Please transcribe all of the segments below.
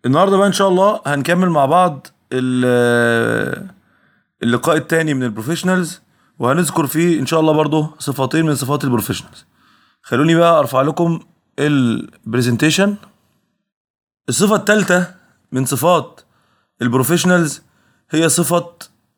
النهارده بقى ان شاء الله هنكمل مع بعض ال- اللقاء التاني من البروفيشنالز وهنذكر فيه ان شاء الله برضو صفاتين من صفات البروفيشنالز خلوني بقى ارفع لكم البرزنتيشن الصفة الثالثة من صفات البروفيشنالز هي صفة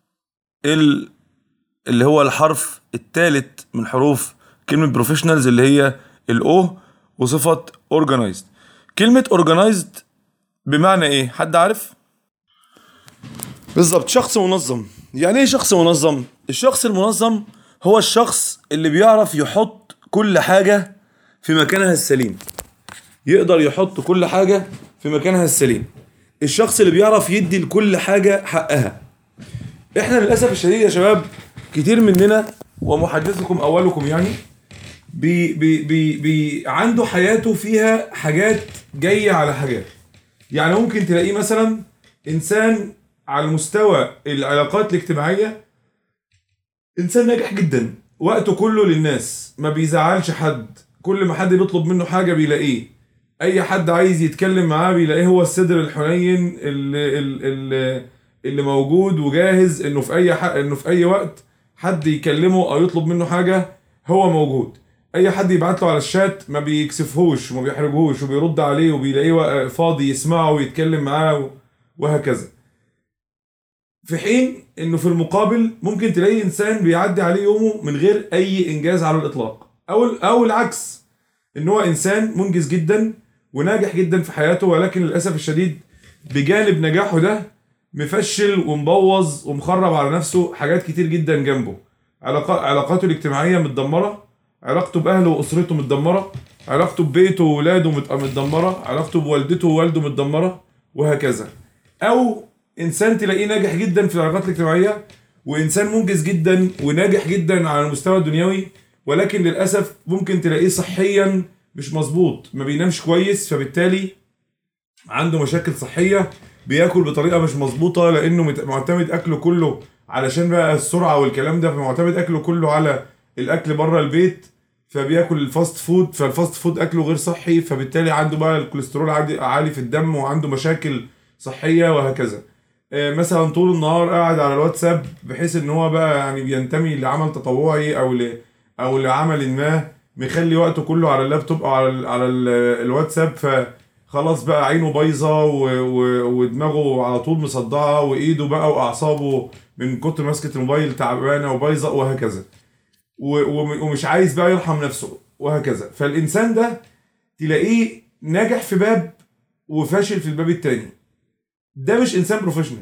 ال اللي هو الحرف الثالث من حروف كلمة بروفيشنالز اللي هي الاو وصفة اورجانيزد كلمة اورجانيزد بمعنى ايه حد عارف بالظبط شخص منظم يعني ايه شخص منظم الشخص المنظم هو الشخص اللي بيعرف يحط كل حاجة في مكانها السليم يقدر يحط كل حاجة في مكانها السليم الشخص اللي بيعرف يدي لكل حاجة حقها احنا للأسف الشديد يا شباب كتير مننا ومحدثكم أولكم يعني بي بي بي بي عنده حياته فيها حاجات جاية على حاجات يعني ممكن تلاقيه مثلا إنسان على مستوى العلاقات الاجتماعية إنسان ناجح جدا وقته كله للناس ما بيزعلش حد كل ما حد بيطلب منه حاجة بيلاقيه أي حد عايز يتكلم معاه بيلاقيه هو الصدر الحنين اللي, اللي, اللي موجود وجاهز إنه في أي حق إنه في أي وقت حد يكلمه أو يطلب منه حاجة هو موجود اي حد يبعت له على الشات ما بيكسفهوش وما بيحرجهوش وبيرد عليه وبيلاقيه فاضي يسمعه ويتكلم معاه وهكذا في حين انه في المقابل ممكن تلاقي انسان بيعدي عليه يومه من غير اي انجاز على الاطلاق او او العكس ان هو انسان منجز جدا وناجح جدا في حياته ولكن للاسف الشديد بجانب نجاحه ده مفشل ومبوظ ومخرب على نفسه حاجات كتير جدا جنبه علاقات علاقاته الاجتماعيه متدمره علاقته باهله واسرته متدمره علاقته ببيته وولاده مت- متدمره علاقته بوالدته ووالده متدمره وهكذا او انسان تلاقيه ناجح جدا في العلاقات الاجتماعيه وانسان منجز جدا وناجح جدا على المستوى الدنيوي ولكن للاسف ممكن تلاقيه صحيا مش مظبوط ما بينامش كويس فبالتالي عنده مشاكل صحيه بياكل بطريقه مش مظبوطه لانه مت- معتمد اكله كله علشان بقى السرعه والكلام ده فمعتمد اكله كله على الاكل بره البيت فبياكل الفاست فود فالفاست فود اكله غير صحي فبالتالي عنده بقى الكوليسترول عادي- عالي في الدم وعنده مشاكل صحيه وهكذا آه، مثلا طول النهار قاعد على الواتساب بحيث ان هو بقى يعني بينتمي لعمل تطوعي او ل او لعمل ما مخلي وقته كله على اللابتوب او على ال على ال الواتساب فخلاص بقى عينه بايظه و- و- ودماغه على طول مصدعه وايده بقى واعصابه من كتر مسكه الموبايل تعبانه وبايظه وهكذا و- وم- ومش عايز بقى يرحم نفسه وهكذا فالانسان ده تلاقيه ناجح في باب وفاشل في الباب التاني ده مش انسان بروفيشنال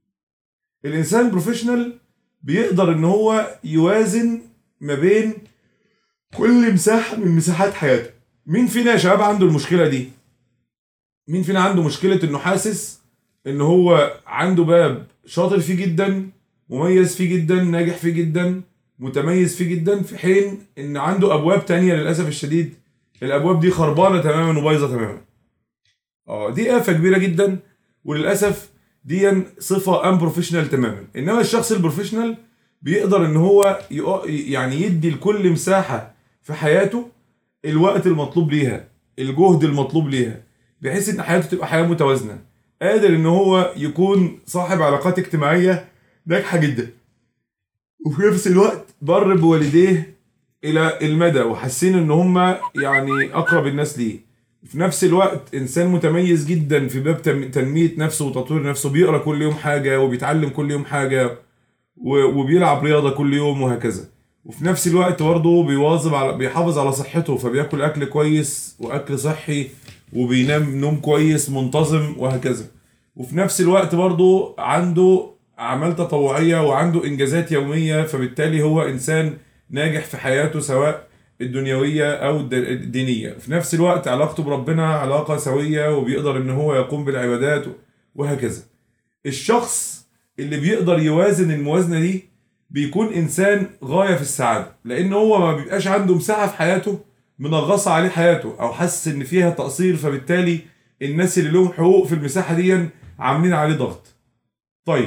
الانسان البروفيشنال بيقدر ان هو يوازن ما بين كل مساحه من مساحات حياته مين فينا يا شباب عنده المشكله دي مين فينا عنده مشكله انه حاسس ان هو عنده باب شاطر فيه جدا مميز فيه جدا ناجح فيه جدا متميز فيه جدا في حين ان عنده ابواب تانية للاسف الشديد الابواب دي خربانه تماما وبايظه تماما اه دي آفة كبيرة جدا وللأسف دي صفة ان بروفيشنال تماما انما الشخص البروفيشنال بيقدر ان هو يق- يعني يدي لكل مساحة في حياته الوقت المطلوب ليها الجهد المطلوب ليها بحيث ان حياته تبقى حياة متوازنة قادر ان هو يكون صاحب علاقات اجتماعية ناجحة جدا وفي نفس الوقت بر بوالديه الى المدى وحاسين ان هم يعني اقرب الناس ليه في نفس الوقت انسان متميز جدا في باب تم- تنميه نفسه وتطوير نفسه بيقرا كل يوم حاجه وبيتعلم كل يوم حاجه و- وبيلعب رياضه كل يوم وهكذا وفي نفس الوقت برضه بيواظب على بيحافظ على صحته فبياكل اكل كويس واكل صحي وبينام نوم كويس منتظم وهكذا وفي نفس الوقت برضه عنده اعمال تطوعيه وعنده انجازات يوميه فبالتالي هو انسان ناجح في حياته سواء الدنيويه او الد- الدينيه في نفس الوقت علاقته بربنا علاقه سويه وبيقدر ان هو يقوم بالعبادات وهكذا الشخص اللي بيقدر يوازن الموازنه دي بيكون انسان غايه في السعاده لان هو ما بيبقاش عنده مساحه في حياته منغصه عليه حياته او حاسس ان فيها تقصير فبالتالي الناس اللي لهم حقوق في المساحه دي عاملين عليه ضغط طيب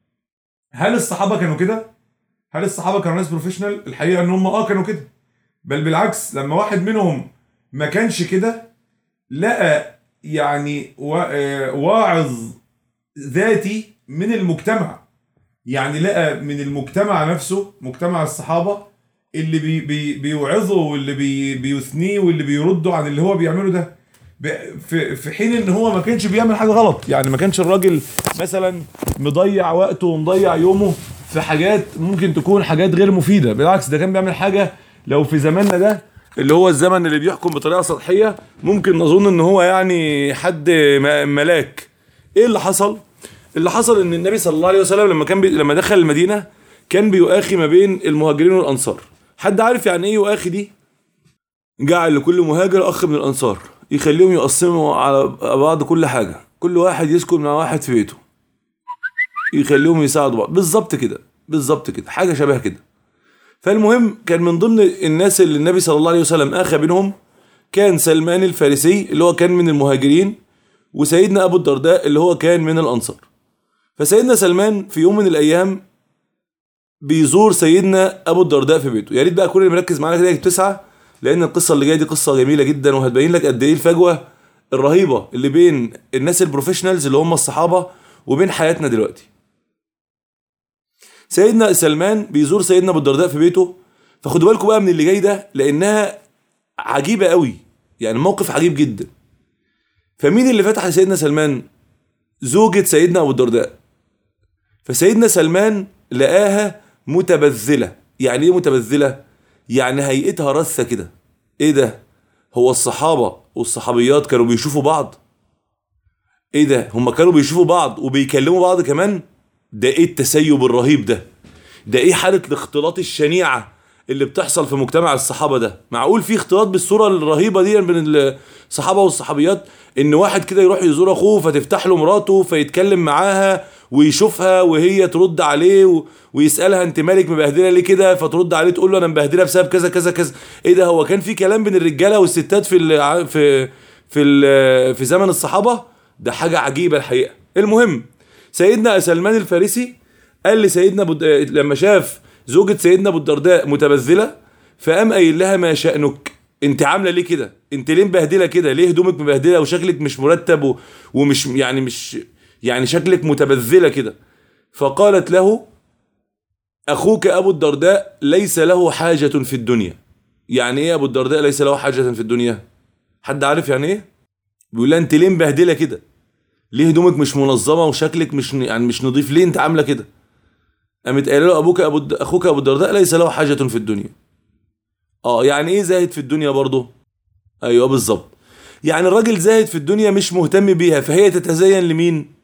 هل الصحابه كانوا كده هل الصحابه كانوا ناس بروفيشنال الحقيقه ان هم اه كانوا كده بل بالعكس لما واحد منهم ما كانش كده لقى يعني وا- آه، واعظ ذاتي من المجتمع يعني لقى من المجتمع نفسه مجتمع الصحابة اللي بي بي بيوعظه واللي بي بيثنيه واللي بيردوا عن اللي هو بيعمله ده ب- في في حين ان هو ما كانش بيعمل حاجه غلط يعني ما كانش الراجل مثلا مضيع وقته ومضيع يومه في حاجات ممكن تكون حاجات غير مفيده بالعكس ده كان بيعمل حاجه لو في زماننا ده اللي هو الزمن اللي بيحكم بطريقه سطحيه ممكن نظن ان هو يعني حد م- ملاك ايه اللي حصل اللي حصل ان النبي صلى الله عليه وسلم لما كان بي... لما دخل المدينه كان بيؤاخي ما بين المهاجرين والانصار حد عارف يعني ايه يؤاخي دي جعل لكل مهاجر اخ من الانصار يخليهم يقسموا على بعض كل حاجه كل واحد يسكن مع واحد في بيته يخليهم يساعدوا بعض بالظبط كده بالظبط كده حاجه شبه كده فالمهم كان من ضمن الناس اللي النبي صلى الله عليه وسلم اخى بينهم كان سلمان الفارسي اللي هو كان من المهاجرين وسيدنا ابو الدرداء اللي هو كان من الانصار فسيدنا سلمان في يوم من الايام بيزور سيدنا ابو الدرداء في بيته يا ريت بقى كل اللي مركز معانا كده يكتب تسعه لان القصه اللي جايه دي قصه جميله جدا وهتبين لك قد ايه الفجوه الرهيبه اللي بين الناس البروفيشنالز اللي هم الصحابه وبين حياتنا دلوقتي سيدنا سلمان بيزور سيدنا ابو الدرداء في بيته فخدوا بالكم بقى من اللي جاي ده لانها عجيبه قوي يعني موقف عجيب جدا فمين اللي فتح لسيدنا سلمان زوجة سيدنا ابو الدرداء فسيدنا سلمان لقاها متبذله يعني ايه متبذله يعني هيئتها رثه كده ايه ده هو الصحابه والصحابيات كانوا بيشوفوا بعض ايه ده هم كانوا بيشوفوا بعض وبيكلموا بعض كمان ده ايه التسيب الرهيب ده ده ايه حاله الاختلاط الشنيعه اللي بتحصل في مجتمع الصحابه ده معقول في اختلاط بالصوره الرهيبه دي بين الصحابه والصحابيات ان واحد كده يروح يزور اخوه فتفتح له مراته فيتكلم معاها ويشوفها وهي ترد عليه و... ويسالها انت مالك مبهدله ليه كده فترد عليه تقول له انا مبهدله بسبب كذا كذا كذا ايه ده هو كان في كلام بين الرجاله والستات في ال... في في ال... في زمن الصحابه ده حاجه عجيبه الحقيقه المهم سيدنا سلمان الفارسي قال لسيدنا بود... لما شاف زوجة سيدنا ابو الدرداء متبذله فقام قايل لها ما شأنك انت عامله ليه كده انت ليه مبهدله كده ليه هدومك مبهدله وشكلك مش مرتب و... ومش يعني مش يعني شكلك متبذله كده فقالت له اخوك ابو الدرداء ليس له حاجه في الدنيا يعني ايه ابو الدرداء ليس له حاجه في الدنيا حد عارف يعني ايه بيقول لها انت ليه مبهدله كده ليه هدومك مش منظمه وشكلك مش يعني مش نظيف ليه انت عامله كده قامت قايله له ابوك ابو الد... اخوك ابو الدرداء ليس له حاجه في الدنيا اه يعني ايه زاهد في الدنيا برضه ايوه بالظبط يعني الراجل زاهد في الدنيا مش مهتم بيها فهي تتزين لمين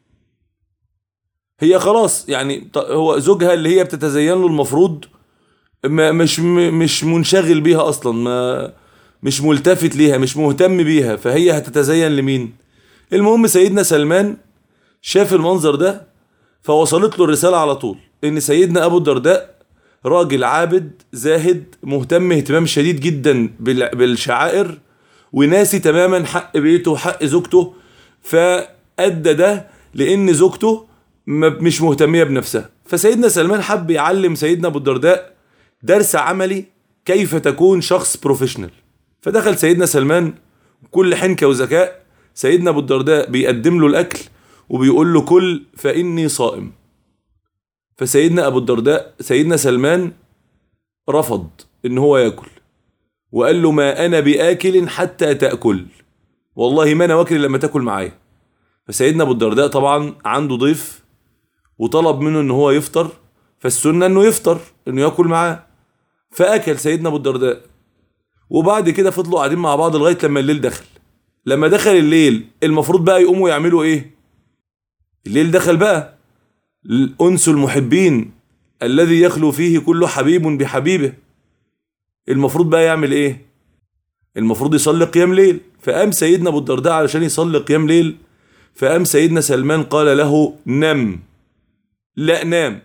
هي خلاص يعني هو زوجها اللي هي بتتزين له المفروض ما مش مش منشغل بيها اصلا ما مش ملتفت ليها مش مهتم بيها فهي هتتزين لمين المهم سيدنا سلمان شاف المنظر ده فوصلت له الرسالة على طول ان سيدنا ابو الدرداء راجل عابد زاهد مهتم اهتمام شديد جدا بالشعائر وناسي تماما حق بيته وحق زوجته فأدى ده لان زوجته مش مهتمية بنفسها فسيدنا سلمان حب يعلم سيدنا ابو الدرداء درس عملي كيف تكون شخص بروفيشنال فدخل سيدنا سلمان بكل حنكة وذكاء سيدنا ابو الدرداء بيقدم له الاكل وبيقول له كل فاني صائم فسيدنا ابو الدرداء سيدنا سلمان رفض ان هو ياكل وقال له ما انا باكل حتى تاكل والله ما انا واكل لما تاكل معايا فسيدنا ابو الدرداء طبعا عنده ضيف وطلب منه ان هو يفطر فالسنه انه يفطر انه ياكل معاه فاكل سيدنا ابو الدرداء وبعد كده فضلوا قاعدين مع بعض لغايه لما الليل دخل لما دخل الليل المفروض بقى يقوموا يعملوا ايه الليل دخل بقى الأنس المحبين الذي يخلو فيه كل حبيب بحبيبه المفروض بقى يعمل ايه المفروض يصلي قيام ليل فقام سيدنا ابو الدرداء علشان يصلي قيام ليل فقام سيدنا سلمان قال له نم لا نام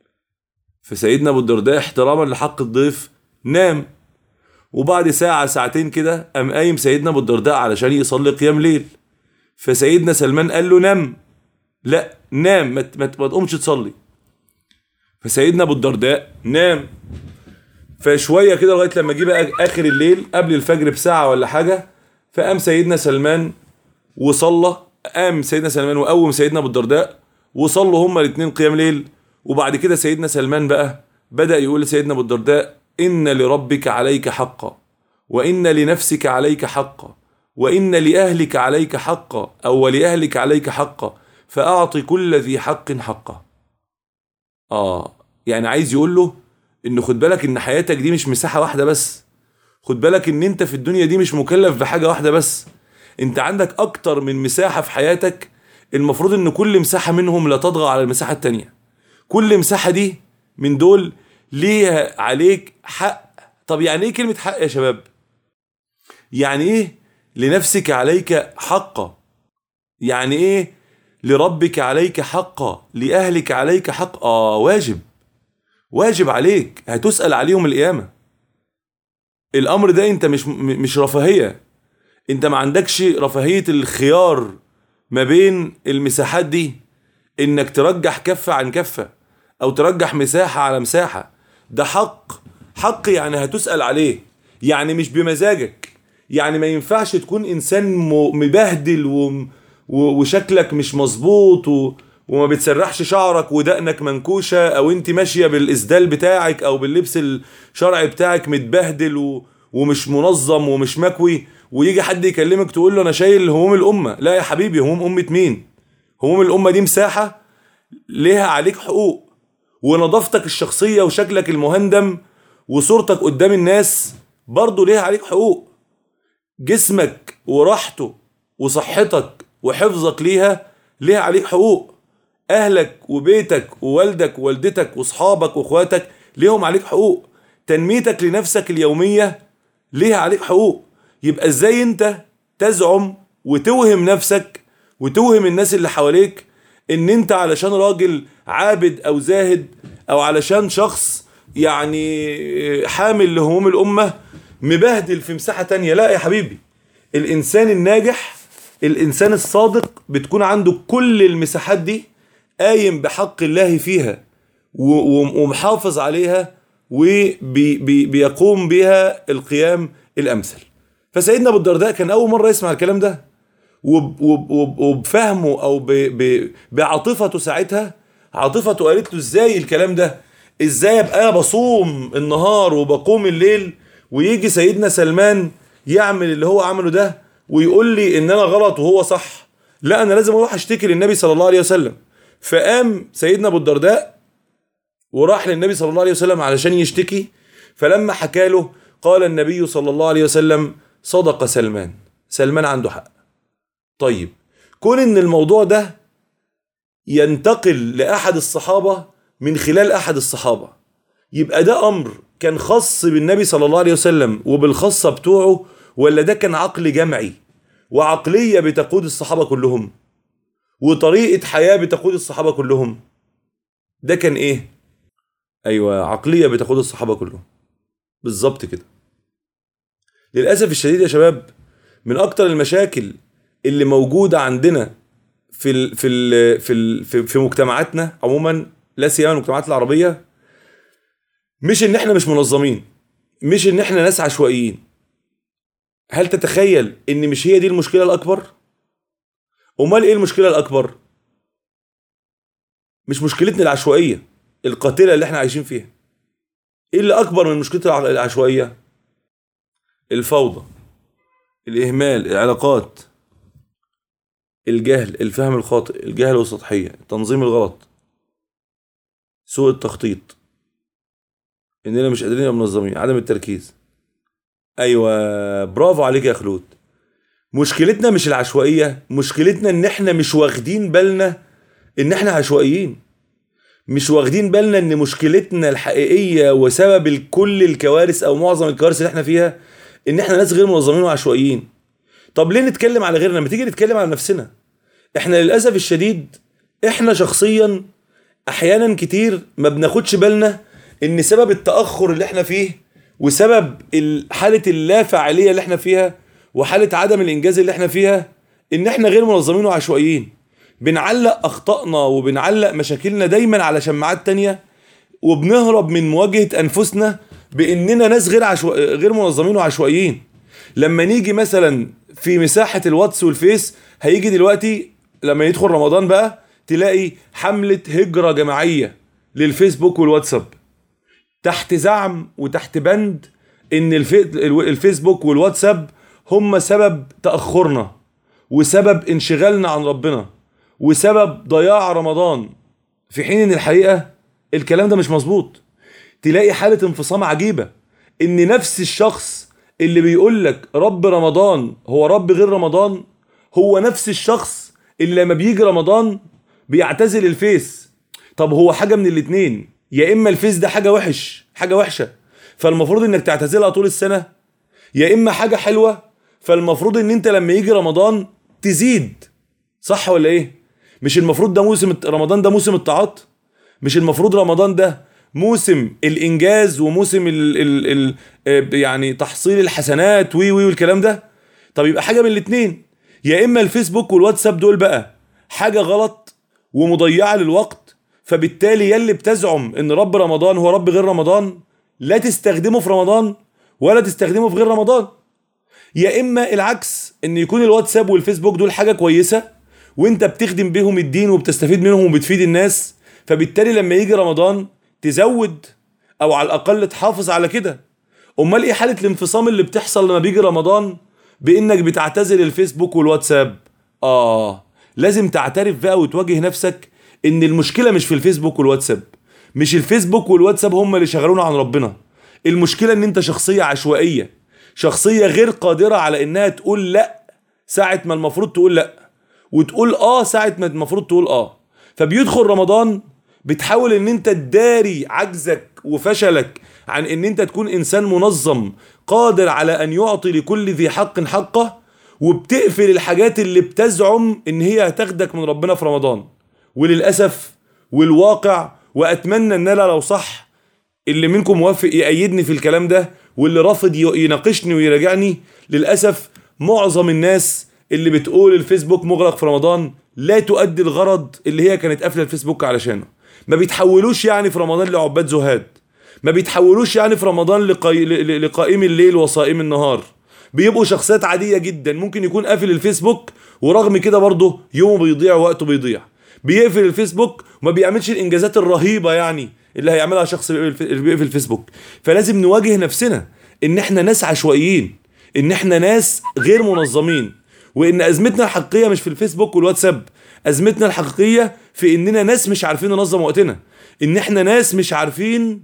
فسيدنا ابو الدرداء احتراما لحق الضيف نام وبعد ساعة ساعتين كده قام قايم سيدنا ابو الدرداء علشان يصلي قيام ليل فسيدنا سلمان قال له نم لا نام ما ما تقومش تصلي فسيدنا ابو الدرداء نام فشويه كده لغايه لما جه بقى اخر الليل قبل الفجر بساعه ولا حاجه فقام سيدنا سلمان وصلى قام سيدنا سلمان وقوم سيدنا ابو الدرداء وصلوا هما الاثنين قيام ليل وبعد كده سيدنا سلمان بقى بدأ يقول لسيدنا ابو الدرداء ان لربك عليك حقا وان لنفسك عليك حقا وان لاهلك عليك حقا او ولاهلك عليك حقا فاعط كل ذي حق حقه اه يعني عايز يقول له ان خد بالك ان حياتك دي مش مساحه واحده بس خد بالك ان انت في الدنيا دي مش مكلف بحاجه واحده بس انت عندك اكتر من مساحه في حياتك المفروض ان كل مساحه منهم لا تطغى على المساحه التانية كل مساحه دي من دول ليها عليك حق طب يعني ايه كلمه حق يا شباب يعني ايه لنفسك عليك حقا يعني ايه لربك عليك حقا لأهلك عليك حق آه واجب واجب عليك هتسأل عليهم القيامة الأمر ده أنت مش م- مش رفاهية أنت ما عندكش رفاهية الخيار ما بين المساحات دي إنك ترجح كفة عن كفة أو ترجح مساحة على مساحة ده حق حق يعني هتسأل عليه يعني مش بمزاجك يعني ما ينفعش تكون إنسان م- مبهدل وم و- وشكلك مش مظبوط و... وما بتسرحش شعرك ودقنك منكوشة او انت ماشية بالاسدال بتاعك او باللبس الشرعي بتاعك متبهدل و... ومش منظم ومش مكوي ويجي حد يكلمك تقول له انا شايل هموم الامة لا يا حبيبي هموم امة مين هموم الامة دي مساحة ليها عليك حقوق ونظافتك الشخصية وشكلك المهندم وصورتك قدام الناس برضه ليها عليك حقوق جسمك وراحته وصحتك وحفظك ليها ليها عليك حقوق اهلك وبيتك ووالدك ووالدتك واصحابك واخواتك ليهم عليك حقوق تنميتك لنفسك اليوميه ليها عليك حقوق يبقى ازاي انت تزعم وتوهم نفسك وتوهم الناس اللي حواليك ان انت علشان راجل عابد او زاهد او علشان شخص يعني حامل لهموم الامه مبهدل في مساحه تانية لا يا حبيبي الانسان الناجح الانسان الصادق بتكون عنده كل المساحات دي قايم بحق الله فيها و- و- ومحافظ عليها وبيقوم بها القيام الامثل فسيدنا ابو الدرداء كان اول مره يسمع الكلام ده وب- وب- وب- وبفهمه او ب- ب- بعاطفته ساعتها عاطفته قالت له ازاي الكلام ده ازاي ابقى انا بصوم النهار وبقوم الليل ويجي سيدنا سلمان يعمل اللي هو عمله ده ويقول لي ان انا غلط وهو صح لا انا لازم اروح اشتكي للنبي صلى الله عليه وسلم فقام سيدنا ابو الدرداء وراح للنبي صلى الله عليه وسلم علشان يشتكي فلما حكى له قال النبي صلى الله عليه وسلم صدق سلمان سلمان عنده حق طيب كون ان الموضوع ده ينتقل لاحد الصحابه من خلال احد الصحابه يبقى ده امر كان خاص بالنبي صلى الله عليه وسلم وبالخاصه بتوعه ولا ده كان عقل جمعي وعقليه بتقود الصحابه كلهم وطريقه حياه بتقود الصحابه كلهم ده كان ايه ايوه عقليه بتقود الصحابه كلهم بالظبط كده للاسف الشديد يا شباب من اكتر المشاكل اللي موجوده عندنا في ال في ال في ال في, في مجتمعاتنا عموما لا سيما المجتمعات العربيه مش ان احنا مش منظمين مش ان احنا ناس عشوائيين هل تتخيل ان مش هي دي المشكله الاكبر امال ايه المشكله الاكبر مش مشكلتنا العشوائيه القاتله اللي احنا عايشين فيها ايه اللي اكبر من مشكله الع- العشوائيه الفوضى الاهمال العلاقات الجهل الفهم الخاطئ الجهل والسطحيه التنظيم الغلط سوء التخطيط اننا مش قادرين نبقى منظمين عدم التركيز ايوه برافو عليك يا خلود مشكلتنا مش العشوائيه مشكلتنا ان احنا مش واخدين بالنا ان احنا عشوائيين مش واخدين بالنا ان مشكلتنا الحقيقيه وسبب كل الكوارث او معظم الكوارث اللي احنا فيها ان احنا ناس غير منظمين وعشوائيين طب ليه نتكلم على غيرنا لما تيجي نتكلم على نفسنا احنا للاسف الشديد احنا شخصيا احيانا كتير ما بناخدش بالنا ان سبب التاخر اللي احنا فيه وسبب ال- حاله اللا فاعليه اللي احنا فيها وحاله عدم الانجاز اللي احنا فيها ان احنا غير منظمين وعشوائيين بنعلق اخطائنا وبنعلق مشاكلنا دايما على شماعات تانية وبنهرب من مواجهه انفسنا باننا ناس غير عشو... غير منظمين وعشوائيين لما نيجي مثلا في مساحه الواتس والفيس هيجي دلوقتي لما يدخل رمضان بقى تلاقي حمله هجره جماعيه للفيسبوك والواتساب تحت زعم وتحت بند ان الفي... الفيسبوك والواتساب هم سبب تاخرنا وسبب انشغالنا عن ربنا وسبب ضياع رمضان في حين ان الحقيقه الكلام ده مش مظبوط تلاقي حاله انفصام عجيبه ان نفس الشخص اللي بيقول لك رب رمضان هو رب غير رمضان هو نفس الشخص اللي لما بيجي رمضان بيعتزل الفيس طب هو حاجه من الاتنين يا اما الفيس ده حاجه وحش حاجه وحشه فالمفروض انك تعتزلها طول السنه يا اما حاجه حلوه فالمفروض ان انت لما يجي رمضان تزيد صح ولا ايه مش المفروض ده موسم رمضان ده موسم الطاعات مش المفروض رمضان ده موسم الانجاز وموسم ال ال ال يعني تحصيل الحسنات وي وي والكلام ده طب يبقى حاجه من الاتنين يا اما الفيسبوك والواتساب دول بقى حاجه غلط ومضيعه للوقت فبالتالي يلي بتزعم ان رب رمضان هو رب غير رمضان لا تستخدمه في رمضان ولا تستخدمه في غير رمضان يا اما العكس ان يكون الواتساب والفيسبوك دول حاجه كويسه وانت بتخدم بيهم الدين وبتستفيد منهم وبتفيد الناس فبالتالي لما يجي رمضان تزود او على الاقل تحافظ على كده امال ايه حاله الانفصام اللي بتحصل لما بيجي رمضان بانك بتعتزل الفيسبوك والواتساب اه لازم تعترف بقى وتواجه نفسك ان المشكله مش في الفيسبوك والواتساب مش الفيسبوك والواتساب هم اللي شغلونا عن ربنا المشكله ان انت شخصيه عشوائيه شخصيه غير قادره على انها تقول لا ساعه ما المفروض تقول لا وتقول اه ساعه ما المفروض تقول اه فبيدخل رمضان بتحاول ان انت تداري عجزك وفشلك عن ان انت تكون انسان منظم قادر على ان يعطي لكل ذي حق حقه وبتقفل الحاجات اللي بتزعم ان هي هتاخدك من ربنا في رمضان وللاسف والواقع واتمنى ان انا لو صح اللي منكم موافق يأيدني في الكلام ده واللي رافض يناقشني ويراجعني للاسف معظم الناس اللي بتقول الفيسبوك مغلق في رمضان لا تؤدي الغرض اللي هي كانت قافله الفيسبوك علشانه ما بيتحولوش يعني في رمضان لعباد زهاد ما بيتحولوش يعني في رمضان لقي... لقائم الليل وصائم النهار بيبقوا شخصيات عاديه جدا ممكن يكون قافل الفيسبوك ورغم كده برضه يومه بيضيع ووقته بيضيع بيقفل الفيسبوك وما بيعملش الانجازات الرهيبه يعني اللي هيعملها شخص اللي بيقفل الفيسبوك فلازم نواجه نفسنا ان احنا ناس عشوائيين ان احنا ناس غير منظمين وان ازمتنا الحقيقيه مش في الفيسبوك والواتساب ازمتنا الحقيقيه في اننا ناس مش عارفين ننظم وقتنا ان احنا ناس مش عارفين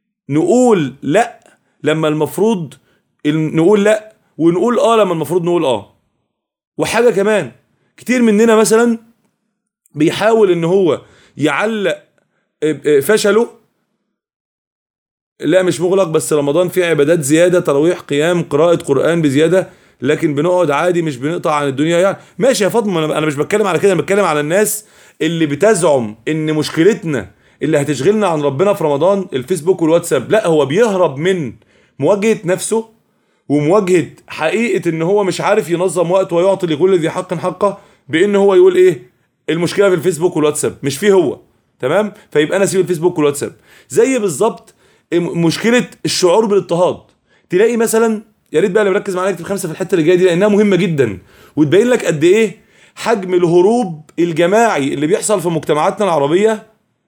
نقول لا لما المفروض نقول لا ونقول اه لما المفروض نقول اه وحاجه كمان كتير مننا مثلا بيحاول ان هو يعلق فشله لا مش مغلق بس رمضان فيه عبادات زياده تراويح قيام قراءه قران بزياده لكن بنقعد عادي مش بنقطع عن الدنيا يعني ماشي يا فاطمه انا مش بتكلم على كده انا بتكلم على الناس اللي بتزعم ان مشكلتنا اللي هتشغلنا عن ربنا في رمضان الفيسبوك والواتساب لا هو بيهرب من مواجهه نفسه ومواجهه حقيقه ان هو مش عارف ينظم وقته ويعطي لكل ذي حق حقه بان هو يقول ايه المشكله في الفيسبوك والواتساب مش فيه هو تمام فيبقى انا اسيب الفيسبوك والواتساب زي بالظبط مشكله الشعور بالاضطهاد تلاقي مثلا يا ريت بقى اللي مركز معايا يكتب خمسه في الحته اللي جايه دي لانها مهمه جدا وتبين لك قد ايه حجم الهروب الجماعي اللي بيحصل في مجتمعاتنا العربيه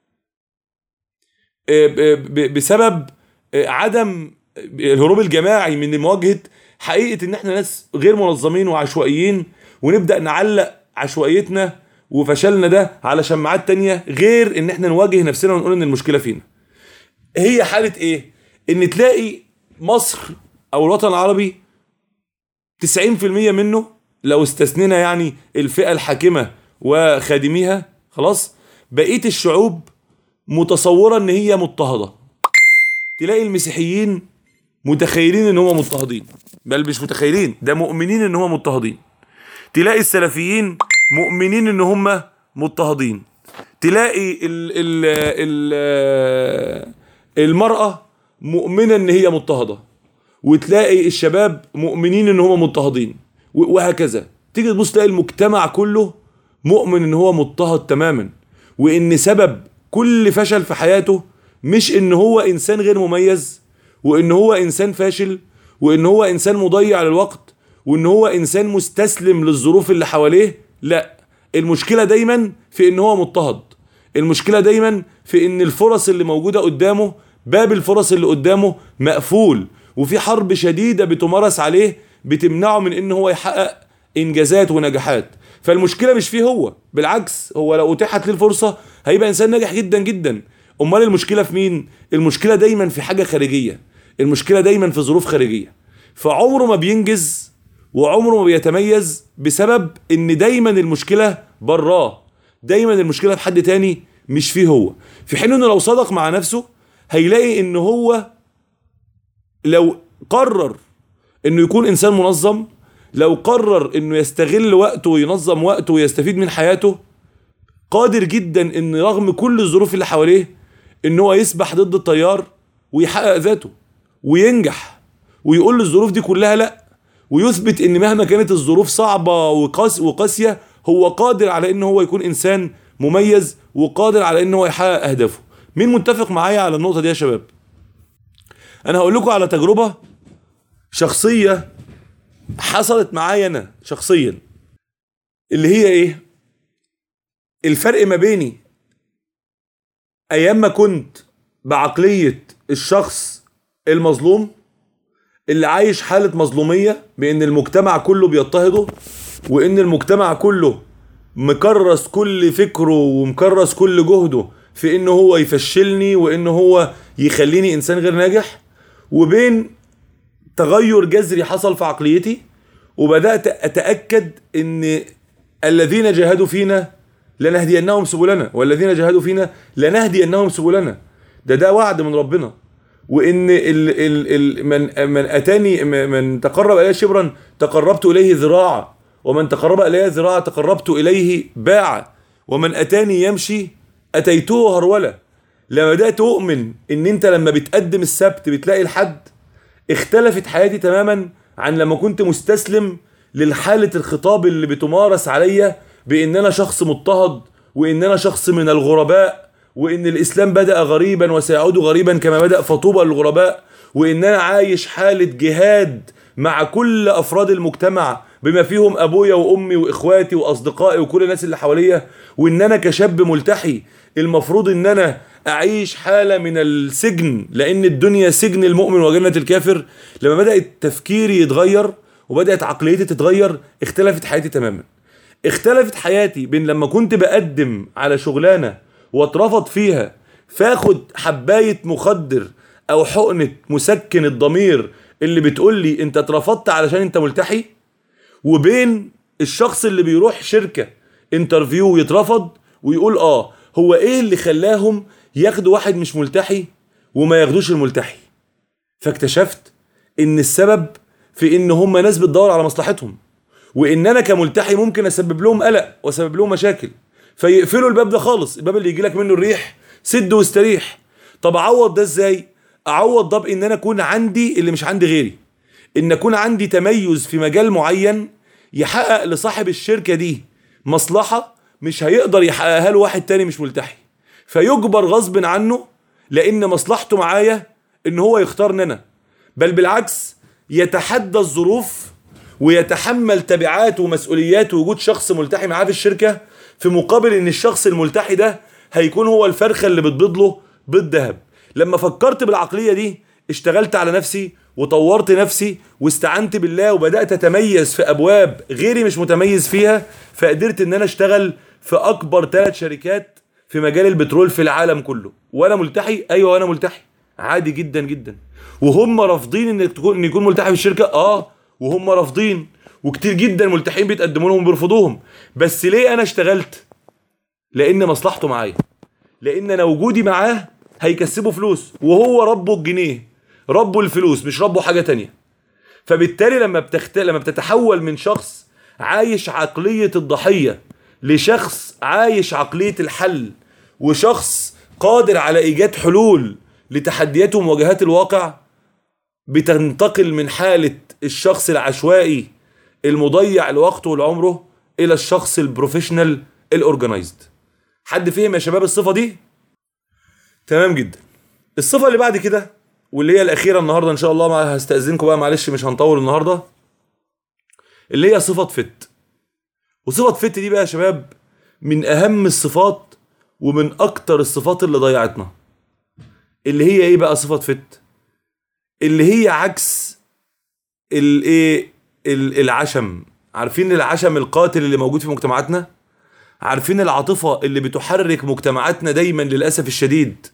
بسبب عدم الهروب الجماعي من مواجهه حقيقه ان احنا ناس غير منظمين وعشوائيين ونبدا نعلق عشوائيتنا وفشلنا ده على شماعات تانية غير ان احنا نواجه نفسنا ونقول ان المشكله فينا هي حاله ايه ان تلاقي مصر او الوطن العربي 90% منه لو استثنينا يعني الفئه الحاكمه وخادميها خلاص بقيه الشعوب متصوره ان هي مضطهده تلاقي المسيحيين متخيلين ان هم مضطهدين بل مش متخيلين ده مؤمنين ان هم مضطهدين تلاقي السلفيين مؤمنين ان هم مضطهدين تلاقي ال ال ال المرأة مؤمنة ان هي مضطهدة وتلاقي الشباب مؤمنين ان هم مضطهدين وهكذا تيجي تبص تلاقي المجتمع كله مؤمن ان هو مضطهد تماما وان سبب كل فشل في حياته مش ان هو انسان غير مميز وان هو انسان فاشل وان هو انسان مضيع للوقت وان هو انسان مستسلم للظروف اللي حواليه لا المشكله دايما في ان هو مضطهد المشكله دايما في ان الفرص اللي موجوده قدامه باب الفرص اللي قدامه مقفول وفي حرب شديده بتمارس عليه بتمنعه من ان هو يحقق انجازات ونجاحات فالمشكله مش فيه هو بالعكس هو لو اتيحت ليه الفرصه هيبقى انسان ناجح جدا جدا امال المشكله في مين المشكله دايما في حاجه خارجيه المشكله دايما في ظروف خارجيه فعمره ما بينجز وعمره ما بيتميز بسبب ان دايما المشكله براه دايما المشكله في حد تاني مش فيه هو في حين انه لو صدق مع نفسه هيلاقي ان هو لو قرر انه يكون انسان منظم لو قرر انه يستغل وقته وينظم وقته ويستفيد من حياته قادر جدا ان رغم كل الظروف اللي حواليه ان هو يسبح ضد التيار ويحقق ذاته وينجح ويقول للظروف دي كلها لا ويثبت ان مهما كانت الظروف صعبه وقاس وقاسيه هو قادر على ان هو يكون انسان مميز وقادر على ان هو يحقق اهدافه مين متفق معايا على النقطه دي يا شباب انا هقول لكم على تجربه شخصيه حصلت معايا انا شخصيا اللي هي ايه الفرق ما بيني ايام ما كنت بعقليه الشخص المظلوم اللي عايش حاله مظلوميه بان المجتمع كله بيضطهده وان المجتمع كله مكرس كل فكره ومكرس كل جهده في ان هو يفشلني وان هو يخليني انسان غير ناجح وبين تغير جذري حصل في عقليتي وبدات اتاكد ان الذين جاهدوا فينا لنهدينهم سبلنا والذين جاهدوا فينا لنهدينهم سبلنا ده ده وعد من ربنا وان ال ال ال من من اتاني من تقرب الي شبرا تقربت اليه ذراعا ومن تقرب الي ذراعا تقربت اليه باعا ومن اتاني يمشي اتيته هروله لما بدات اؤمن ان انت لما بتقدم السبت بتلاقي الحد اختلفت حياتي تماما عن لما كنت مستسلم للحالة الخطاب اللي بتمارس عليا بان انا شخص مضطهد وان انا شخص من الغرباء وان الاسلام بدأ غريبا وسيعود غريبا كما بدأ فطوبى للغرباء وان انا عايش حالة جهاد مع كل افراد المجتمع بما فيهم ابويا وامي واخواتي واصدقائي وكل الناس اللي حواليا وان انا كشاب ملتحي المفروض ان انا اعيش حالة من السجن لان الدنيا سجن المؤمن وجنة الكافر لما بدأت تفكيري يتغير وبدأت عقليتي تتغير اختلفت حياتي تماما اختلفت حياتي بين لما كنت بقدم على شغلانة واترفض فيها فاخد حباية مخدر او حقنة مسكن الضمير اللي بتقول لي انت اترفضت علشان انت ملتحي وبين الشخص اللي بيروح شركة انترفيو ويترفض ويقول اه هو ايه اللي خلاهم ياخدوا واحد مش ملتحي وما ياخدوش الملتحي فاكتشفت ان السبب في ان هم ناس بتدور على مصلحتهم وان انا كملتحي ممكن اسبب لهم قلق واسبب لهم مشاكل فيقفلوا الباب ده خالص الباب اللي يجي لك منه الريح سد واستريح طب اعوض ده ازاي اعوض ده بان انا اكون عندي اللي مش عندي غيري ان اكون عندي تميز في مجال معين يحقق لصاحب الشركه دي مصلحه مش هيقدر يحققها له واحد تاني مش ملتحي فيجبر غصب عنه لان مصلحته معايا ان هو يختارني انا بل بالعكس يتحدى الظروف ويتحمل تبعات ومسؤوليات وجود شخص ملتحي معاه في الشركه في مقابل ان الشخص الملتحي ده هيكون هو الفرخه اللي بتبيض له بيض ذهب لما فكرت بالعقليه دي اشتغلت على نفسي وطورت نفسي واستعنت بالله وبدات اتميز في ابواب غيري مش متميز فيها فقدرت ان انا اشتغل في اكبر ثلاث شركات في مجال البترول في العالم كله وانا ملتحي ايوه وانا ملتحي عادي جدا جدا وهم رافضين انك تكون ان يكون ملتحي في الشركه اه وهم رافضين وكتير جدا ملتحين بيتقدموا لهم بيرفضوهم بس ليه انا اشتغلت لان مصلحته معايا لان انا وجودي معاه هيكسبه فلوس وهو ربه الجنيه ربه الفلوس مش ربه حاجه تانية فبالتالي لما بتخت... لما بتتحول من شخص عايش عقليه الضحيه لشخص عايش عقليه الحل وشخص قادر على ايجاد حلول لتحديات ومواجهات الواقع بتنتقل من حاله الشخص العشوائي المضيع لوقته ولعمره الى الشخص البروفيشنال الاورجنايزد حد فهم يا شباب الصفه دي تمام جدا الصفه اللي بعد كده واللي هي الاخيره النهارده ان شاء الله مع هستاذنكم بقى معلش مش هنطول النهارده اللي هي صفه فت وصفه فت دي بقى يا شباب من اهم الصفات ومن اكتر الصفات اللي ضيعتنا اللي هي ايه بقى صفه فت اللي هي عكس الايه ال- العشم عارفين العشم القاتل اللي موجود في مجتمعاتنا عارفين العاطفه اللي بتحرك مجتمعاتنا دايما للاسف الشديد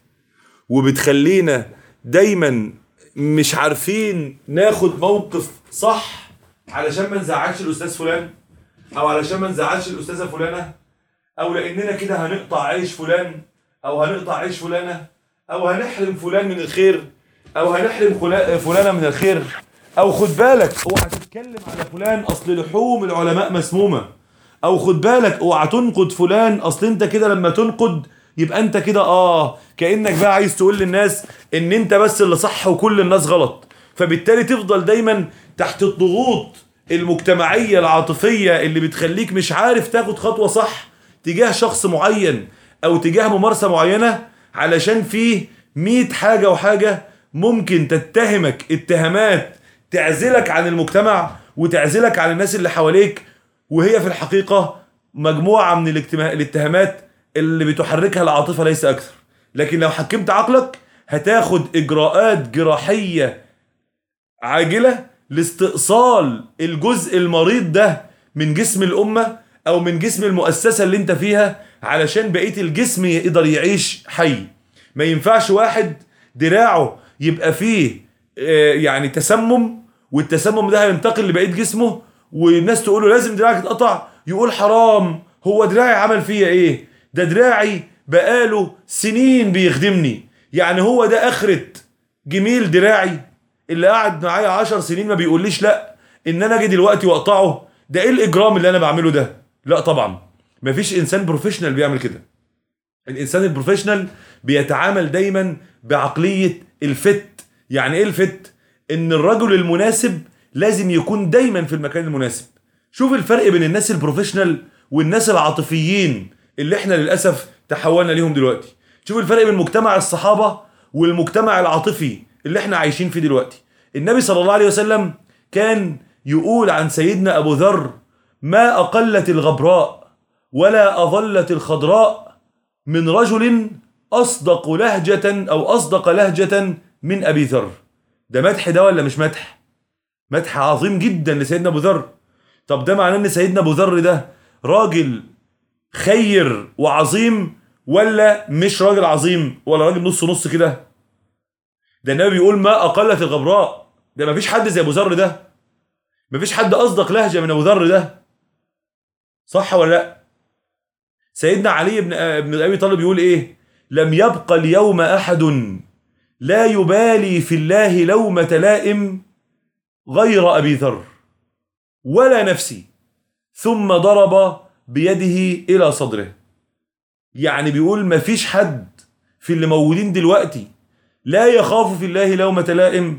وبتخلينا دايما مش عارفين ناخد موقف صح علشان ما نزعلش الاستاذ فلان او علشان ما نزعلش الاستاذه فلانه او لاننا كده هنقطع عيش فلان او هنقطع عيش فلانه او هنحرم فلان من الخير او هنحرم خلا- فلانه من الخير او خد بالك اوعى تتكلم على فلان اصل لحوم العلماء مسمومه او خد بالك اوعى تنقد فلان اصل انت كده لما تنقد يبقى انت كده اه كانك بقى عايز تقول للناس ان انت بس اللي صح وكل الناس غلط فبالتالي تفضل دايما تحت الضغوط المجتمعيه العاطفيه اللي بتخليك مش عارف تاخد خطوه صح تجاه شخص معين او تجاه ممارسه معينه علشان فيه 100 حاجه وحاجه ممكن تتهمك اتهامات تعزلك عن المجتمع وتعزلك عن الناس اللي حواليك وهي في الحقيقة مجموعة من الاجتماع- الاتهامات اللي بتحركها العاطفة ليس أكثر لكن لو حكمت عقلك هتاخد إجراءات جراحية عاجلة لاستئصال الجزء المريض ده من جسم الأمة أو من جسم المؤسسة اللي أنت فيها علشان بقية الجسم يقدر يعيش حي ما ينفعش واحد دراعه يبقى فيه آه، يعني تسمم والتسمم ده هينتقل لبقية جسمه والناس تقول له لازم دراعك يتقطع يقول حرام هو دراعي عمل فيا ايه ده دراعي بقاله سنين بيخدمني يعني هو ده اخرة جميل دراعي اللي قعد معايا عشر سنين ما بيقوليش لا ان انا اجي دلوقتي واقطعه ده ايه الاجرام اللي انا بعمله ده لا طبعا مفيش انسان بروفيشنال بيعمل كده الانسان البروفيشنال بيتعامل دايما بعقليه الفت يعني ايه الفت ان الرجل المناسب لازم يكون دايما في المكان المناسب شوف الفرق بين الناس البروفيشنال والناس العاطفيين اللي احنا للاسف تحولنا ليهم دلوقتي شوف الفرق بين مجتمع الصحابه والمجتمع العاطفي اللي احنا عايشين فيه دلوقتي النبي صلى الله عليه وسلم كان يقول عن سيدنا ابو ذر ما اقلت الغبراء ولا اظلت الخضراء من رجل أصدق لهجة أو أصدق لهجة من أبي ذر ده مدح ده ولا مش مدح مدح عظيم جدا لسيدنا أبو ذر طب ده معناه إن سيدنا أبو ذر ده راجل خير وعظيم ولا مش راجل عظيم ولا راجل نص نص كده ده النبي بيقول ما أقلت الغبراء ده مفيش حد زي أبو ذر ده مفيش حد أصدق لهجة من أبو ذر ده صح ولا لأ سيدنا علي بن بن ابي طالب يقول ايه لم يبق اليوم احد لا يبالي في الله لومة لائم غير ابي ذر ولا نفسي ثم ضرب بيده الى صدره يعني بيقول ما فيش حد في اللي موجودين دلوقتي لا يخاف في الله لومة لائم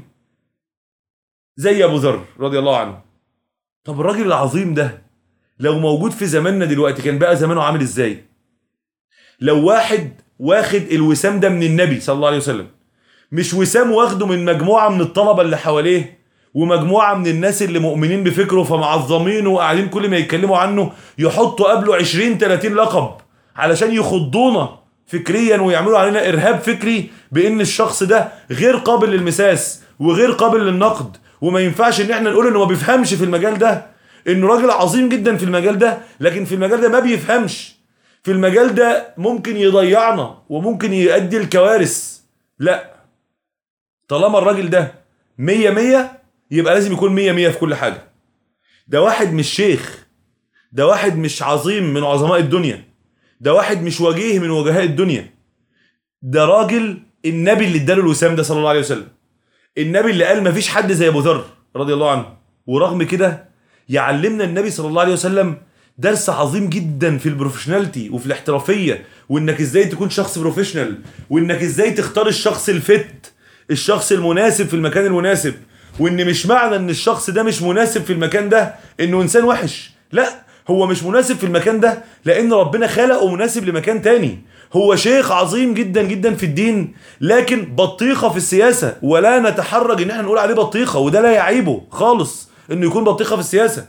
زي ابو ذر رضي الله عنه طب الراجل العظيم ده لو موجود في زماننا دلوقتي كان بقى زمانه عامل ازاي لو واحد واخد الوسام ده من النبي صلى الله عليه وسلم مش وسام واخده من مجموعة من الطلبة اللي حواليه ومجموعة من الناس اللي مؤمنين بفكره فمعظمينه وقاعدين كل ما يتكلموا عنه يحطوا قبله 20 30 لقب علشان يخضونا فكريا ويعملوا علينا ارهاب فكري بان الشخص ده غير قابل للمساس وغير قابل للنقد وما ينفعش ان احنا نقول انه ما بيفهمش في المجال ده انه راجل عظيم جدا في المجال ده لكن في المجال ده ما بيفهمش في المجال ده ممكن يضيعنا وممكن يؤدي الكوارث لا طالما الراجل ده مية مية يبقى لازم يكون مية مية في كل حاجة ده واحد مش شيخ ده واحد مش عظيم من عظماء الدنيا ده واحد مش وجيه من وجهاء الدنيا ده راجل النبي اللي اداله الوسام ده صلى الله عليه وسلم النبي اللي قال مفيش حد زي ابو ذر رضي الله عنه ورغم كده يعلمنا النبي صلى الله عليه وسلم درس عظيم جدا في البروفيشناليتي وفي الاحترافيه وانك ازاي تكون شخص بروفيشنال وانك ازاي تختار الشخص الفت الشخص المناسب في المكان المناسب وان مش معنى ان الشخص ده مش مناسب في المكان ده انه انسان وحش لا هو مش مناسب في المكان ده لان ربنا خلقه مناسب لمكان تاني هو شيخ عظيم جدا جدا في الدين لكن بطيخه في السياسه ولا نتحرج ان احنا نقول عليه بطيخه وده لا يعيبه خالص انه يكون بطيخه في السياسه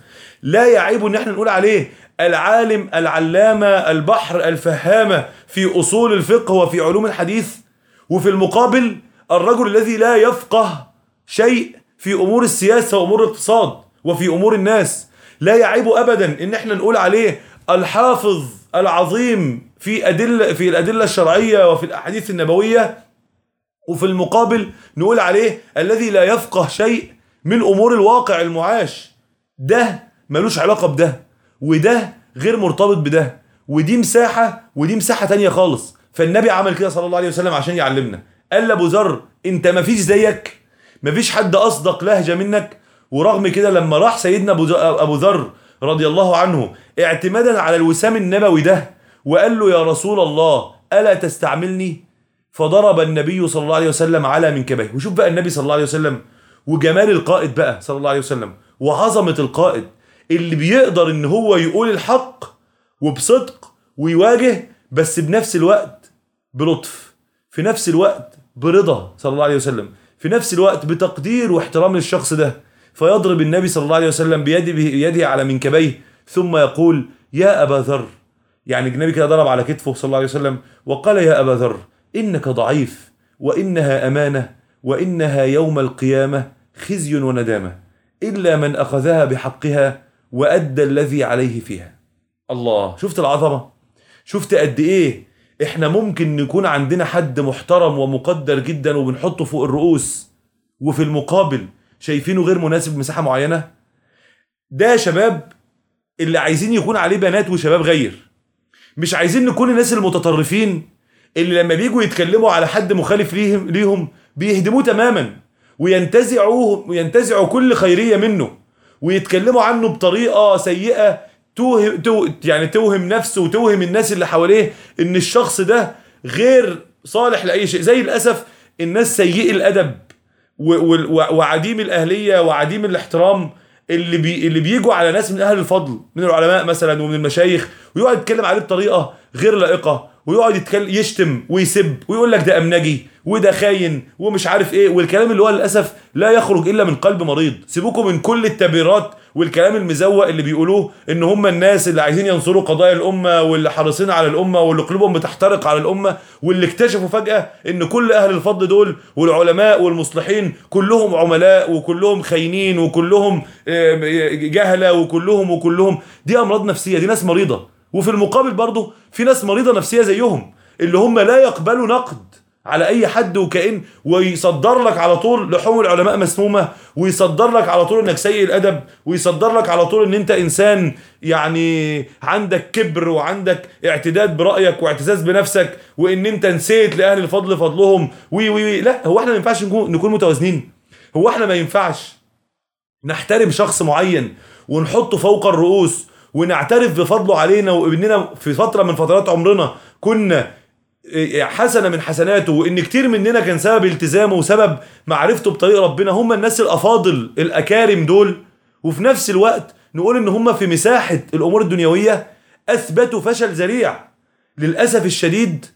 لا يعيب ان احنا نقول عليه العالم العلامة البحر الفهامة في اصول الفقه وفي علوم الحديث وفي المقابل الرجل الذي لا يفقه شيء في امور السياسة وامور الاقتصاد وفي امور الناس لا يعيب ابدا ان احنا نقول عليه الحافظ العظيم في ادله في الادله الشرعيه وفي الاحاديث النبويه وفي المقابل نقول عليه الذي لا يفقه شيء من امور الواقع المعاش ده ملوش علاقه بده وده غير مرتبط بده ودي مساحه ودي مساحه تانية خالص فالنبي عمل كده صلى الله عليه وسلم عشان يعلمنا قال لابو ذر انت مفيش زيك مفيش حد اصدق لهجه منك ورغم كده لما راح سيدنا ابو ذ- ابو ذر رضي الله عنه اعتمادا على الوسام النبوي ده وقال له يا رسول الله الا تستعملني فضرب النبي صلى الله عليه وسلم على منكبيه وشوف بقى النبي صلى الله عليه وسلم وجمال القائد بقى صلى الله عليه وسلم وعظمه القائد اللي بيقدر ان هو يقول الحق وبصدق ويواجه بس بنفس الوقت بلطف في نفس الوقت برضا صلى الله عليه وسلم في نفس الوقت بتقدير واحترام للشخص ده فيضرب النبي صلى الله عليه وسلم بيده بيده على منكبيه ثم يقول يا أبا ذر يعني النبي كده ضرب على كتفه صلى الله عليه وسلم وقال يا أبا ذر إنك ضعيف وإنها أمانة وإنها يوم القيامة خزي وندامة إلا من أخذها بحقها وأدى الذي عليه فيها الله شفت العظمة شفت قد ايه احنا ممكن نكون عندنا حد محترم ومقدر جدا وبنحطه فوق الرؤوس وفي المقابل شايفينه غير مناسب مساحة معينة ده يا شباب اللي عايزين يكون عليه بنات وشباب غير مش عايزين نكون الناس المتطرفين اللي لما بيجوا يتكلموا على حد مخالف ليهم ليهم بيهدموه تماما وينتزعوه وينتزعوا كل خيرية منه ويتكلموا عنه بطريقة سيئة توهم تو يعني توهم نفسه وتوهم الناس اللي حواليه ان الشخص ده غير صالح لاي شيء زي للاسف الناس سيئي الادب و- و- و- وعديم الاهليه وعديم الاحترام اللي بي اللي بيجوا على ناس من اهل الفضل من العلماء مثلا ومن المشايخ ويقعد يتكلم عليه بطريقه غير لائقه ويقعد يتكلم يشتم ويسب ويقول لك ده امنجي وده خاين ومش عارف ايه والكلام اللي هو للاسف لا يخرج الا من قلب مريض سيبوكم من كل التبريرات والكلام المزوق اللي بيقولوه ان هم الناس اللي عايزين ينصروا قضايا الامه واللي حريصين على الامه واللي قلوبهم بتحترق على الامه واللي اكتشفوا فجاه ان كل اهل الفضل دول والعلماء والمصلحين كلهم عملاء وكلهم خاينين وكلهم آه، جهله وكلهم وكلهم دي امراض نفسيه دي ناس مريضه وفي المقابل برضه في ناس مريضه نفسيه زيهم اللي هم لا يقبلوا نقد على اي حد وكأن ويصدر لك على طول لحوم العلماء مسمومه ويصدر لك على طول انك سيء الادب ويصدر لك على طول ان انت انسان يعني عندك كبر وعندك اعتداد برايك واعتزاز بنفسك وان انت نسيت لاهل الفضل فضلهم وي وي وي لا هو احنا ما ينفعش نكون نكون متوازنين هو احنا ما ينفعش نحترم شخص معين ونحطه فوق الرؤوس ونعترف بفضله علينا واننا في فتره من فترات عمرنا كنا حسنه من حسناته وان كتير مننا كان سبب التزامه وسبب معرفته بطريق ربنا هم الناس الافاضل الاكارم دول وفي نفس الوقت نقول ان هم في مساحه الامور الدنيويه اثبتوا فشل ذريع للاسف الشديد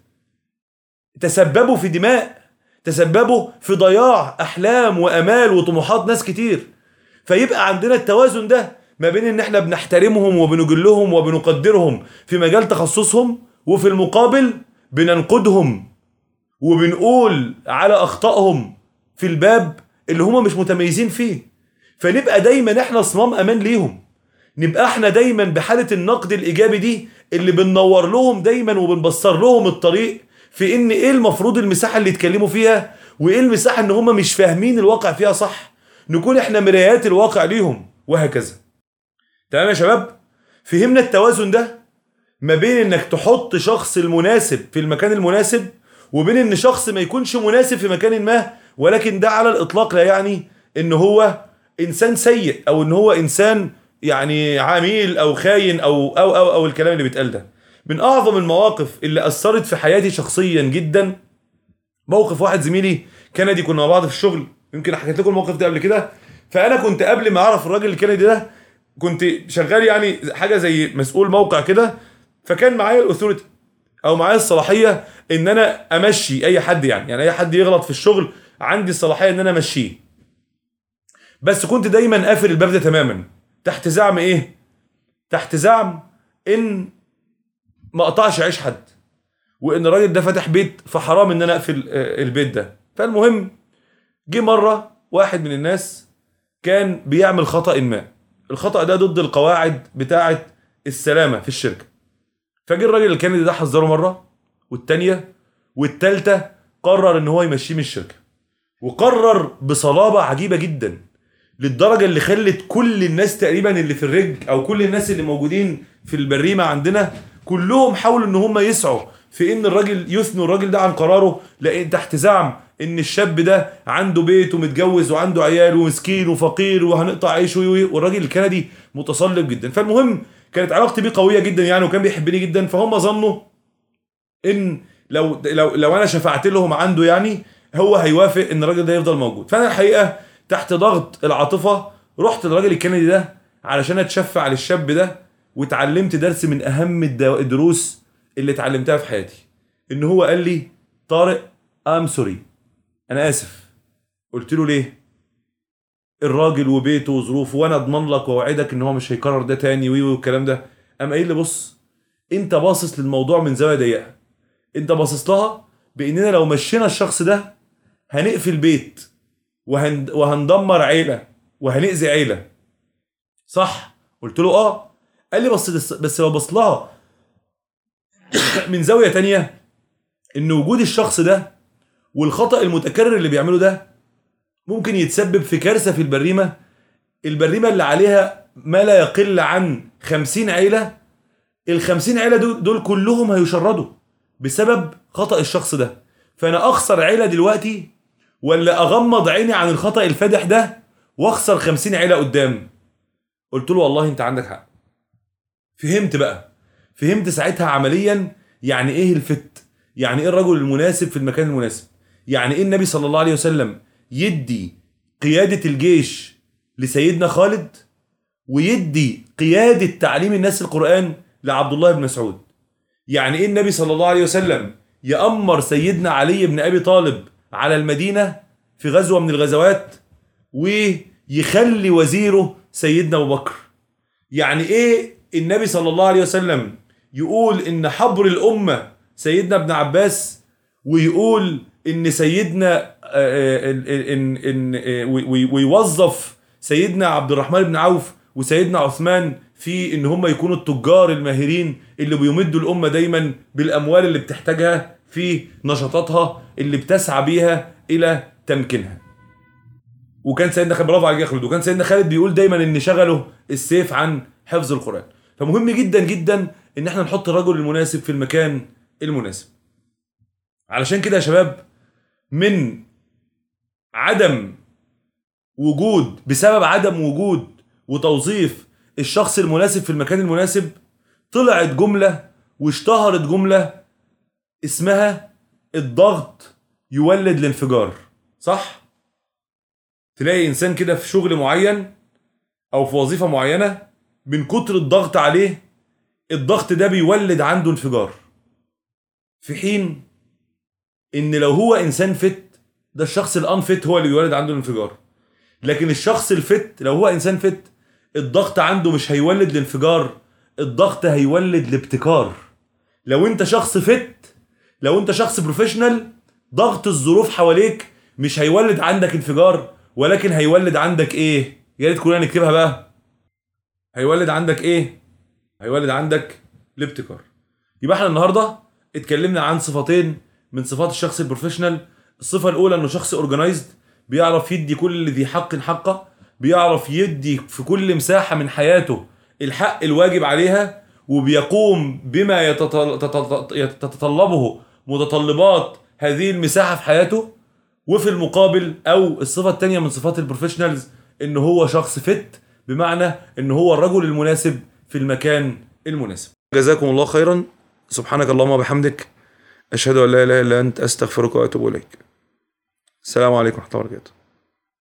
تسببوا في دماء تسببوا في ضياع احلام وامال وطموحات ناس كتير فيبقى عندنا التوازن ده ما بين ان احنا بنحترمهم وبنجلهم وبنقدرهم في مجال تخصصهم وفي المقابل بننقدهم وبنقول على اخطائهم في الباب اللي هم مش متميزين فيه فنبقى دايما احنا صمام امان ليهم نبقى احنا دايما بحاله النقد الايجابي دي اللي بننور لهم دايما وبنبصر لهم الطريق في ان ايه المفروض المساحه اللي يتكلموا فيها وايه المساحه ان هم مش فاهمين الواقع فيها صح نكون احنا مرايات الواقع ليهم وهكذا تمام يا شباب فهمنا التوازن ده ما بين انك تحط شخص المناسب في المكان المناسب وبين ان شخص ما يكونش مناسب في مكان ما ولكن ده على الاطلاق لا يعني ان هو انسان سيء او ان هو انسان يعني عميل او خاين او او او, أو الكلام اللي بيتقال ده من اعظم المواقف اللي اثرت في حياتي شخصيا جدا موقف واحد زميلي كندي كنا مع بعض في الشغل يمكن حكيت لكم الموقف ده قبل كده فانا كنت قبل ما اعرف الراجل الكندي ده كنت شغال يعني حاجه زي مسؤول موقع كده فكان معايا الاثوريتي او معايا الصلاحيه ان انا امشي اي حد يعني يعني اي حد يغلط في الشغل عندي الصلاحيه ان انا امشيه بس كنت دايما قافل الباب ده تماما تحت زعم ايه تحت زعم ان ما قطعش عيش حد وان الراجل ده فاتح بيت فحرام ان انا اقفل آه، البيت ده فالمهم جه مره واحد من الناس كان بيعمل خطا ما الخطا ده ضد القواعد بتاعه السلامه في الشركه فجه الراجل الكندي ده حذره مره والتانيه والتالته قرر ان هو يمشيه من الشركه وقرر بصلابه عجيبه جدا للدرجه اللي خلت كل الناس تقريبا اللي في الرج او كل الناس اللي موجودين في البريمه عندنا كلهم حاولوا ان هم يسعوا في ان الراجل يثنوا الراجل ده عن قراره لان تحت زعم ان الشاب ده عنده بيت ومتجوز وعنده عيال ومسكين وفقير وهنقطع عيشه وي- وي- والراجل الكندي متصلب جدا فالمهم كانت علاقتي بيه قويه جدا يعني وكان بيحبني جدا فهم ظنوا ان لو لو لو انا شفعت لهم عنده يعني هو هيوافق ان الراجل ده يفضل موجود فانا الحقيقه تحت ضغط العاطفه رحت للراجل الكندي ده علشان اتشفع للشاب ده واتعلمت درس من اهم الدو- الدروس اللي اتعلمتها في حياتي ان هو قال لي طارق ام سوري انا اسف قلت له ليه الراجل وبيته وظروفه وانا اضمن لك واوعدك ان هو مش هيكرر ده تاني وي وي والكلام ده قام قايل لي بص انت باصص للموضوع من زاويه ضيقه انت باصص لها باننا لو مشينا الشخص ده هنقفل بيت وهن... وهندمر عيله وهنأذي عيله صح قلت له اه قال لي بس بس لو بص لها من زاويه تانية ان وجود الشخص ده والخطأ المتكرر اللي بيعمله ده ممكن يتسبب في كارثه في البريمه البريمه اللي عليها ما لا يقل عن خمسين عيله الخمسين عيله دول, دول كلهم هيشردوا بسبب خطأ الشخص ده فانا اخسر عيله دلوقتي ولا اغمض عيني عن الخطأ الفادح ده واخسر خمسين عيله قدام قلت له والله انت عندك حق فهمت بقى فهمت ساعتها عمليا يعني ايه الفت يعني ايه الرجل المناسب في المكان المناسب يعني ايه النبي صلى الله عليه وسلم يدي قيادة الجيش لسيدنا خالد ويدي قيادة تعليم الناس القرآن لعبد الله بن مسعود يعني ايه النبي صلى الله عليه وسلم يأمر سيدنا علي بن أبي طالب على المدينة في غزوة من الغزوات ويخلي وزيره سيدنا أبو بكر يعني ايه النبي صلى الله عليه وسلم يقول ان حبر الامه سيدنا ابن عباس ويقول ان سيدنا آه، آه، ان ان آه، وي- وي- ويوظف سيدنا عبد الرحمن بن عوف وسيدنا عثمان في ان هم يكونوا التجار الماهرين اللي بيمدوا الامه دايما بالاموال اللي بتحتاجها في نشاطاتها اللي بتسعى بيها الى تمكينها وكان سيدنا خالد برافو عليك يا خالد وكان سيدنا خالد بيقول دايما ان شغله السيف عن حفظ القران فمهم جدا جدا ان احنا نحط الرجل المناسب في المكان المناسب علشان كده يا شباب من عدم وجود بسبب عدم وجود وتوظيف الشخص المناسب في المكان المناسب طلعت جملة واشتهرت جملة اسمها الضغط يولد الانفجار صح؟ تلاقي انسان كده في شغل معين او في وظيفه معينه من كتر الضغط عليه الضغط ده بيولد عنده انفجار في حين ان لو هو انسان فت ده الشخص الانفت هو اللي بيولد عنده الانفجار لكن الشخص الفت لو هو انسان فت الضغط عنده مش هيولد الانفجار الضغط هيولد الابتكار لو انت شخص فت لو انت شخص بروفيشنال ضغط الظروف حواليك مش هيولد عندك انفجار ولكن هيولد عندك ايه يا ريت كلنا نكتبها بقى هيولد عندك ايه هيولد عندك الابتكار يبقى احنا النهارده اتكلمنا عن صفتين من صفات الشخص البروفيشنال الصفه الاولى انه شخص اورجنايزد بيعرف يدي كل ذي حق حقه بيعرف يدي في كل مساحه من حياته الحق الواجب عليها وبيقوم بما يتطل- تتط- يتطلبه متطلبات هذه المساحه في حياته وفي المقابل او الصفه الثانيه من صفات البروفيشنالز ان هو شخص فت بمعنى ان هو الرجل المناسب في المكان المناسب جزاكم الله خيرا سبحانك اللهم وبحمدك اشهد ان لا اله الا انت استغفرك واتوب اليك السلام عليكم ورحمه الله وبركاته